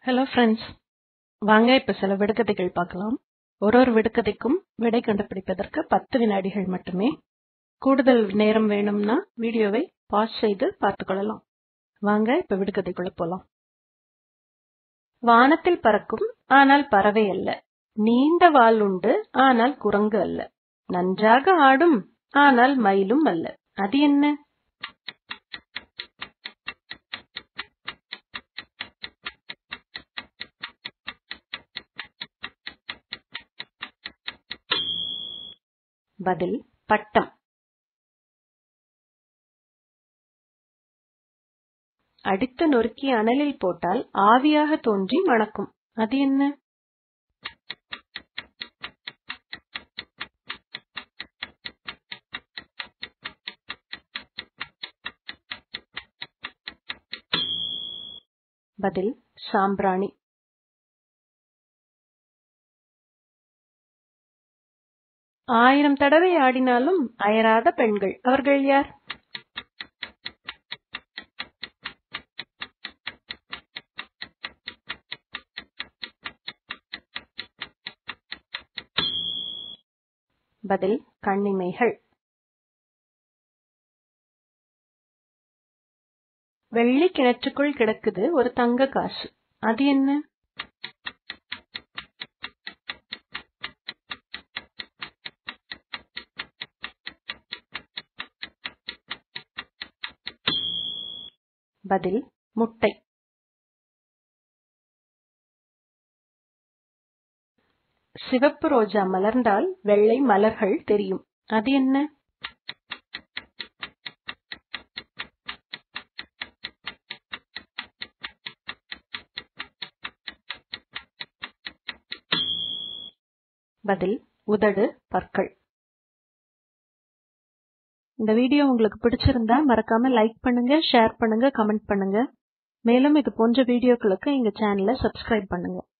hello friends வாங்க இப்ப சில விடுகதைகள் பார்க்கலாம் ஒரு ஒரு விடுகதைக்கும் விடை கண்டுபிடிப்பதற்கு பத்து வினாடிகள் மட்டுமே கூடுதல் நேரம் வேணும்னா வீடியோவை பாஸ் செய்து பார்த்துக் கொள்ளலாம் வாங்க இப்ப விடுகதைக்குள்ள போலாம் வானத்தில் பறக்கும் ஆனால் பறவை அல்ல நீண்ட வால் உண்டு ஆனால் குரங்கு அல்ல நன்றாக ஆடும் ஆனால் மயிலும் அல்ல அது என்ன பதில் பட்டம் அடித்து நொறுக்கி அனலில் போட்டால் ஆவியாக தோன்றி மணக்கும் அது என்ன பதில் சாம்பிராணி ஆயிரம் தடவை ஆடினாலும் அயராத பெண்கள் அவர்கள் யார் பதில் கண்ணிமைகள் வெள்ளி கிணற்றுக்குள் கிடக்குது ஒரு தங்க காசு அது என்ன பதில் முட்டை சிவப்பு ரோஜா மலர்ந்தால் வெள்ளை மலர்கள் தெரியும் அது என்ன பதில் உதடு பற்கள் இந்த வீடியோ உங்களுக்கு பிடிச்சிருந்தா மறக்காம லைக் பண்ணுங்க ஷேர் பண்ணுங்க கமெண்ட் பண்ணுங்க மேலும் இது போன்ற வீடியோக்களுக்கு எங்க சேனலை சப்ஸ்கிரைப் பண்ணுங்க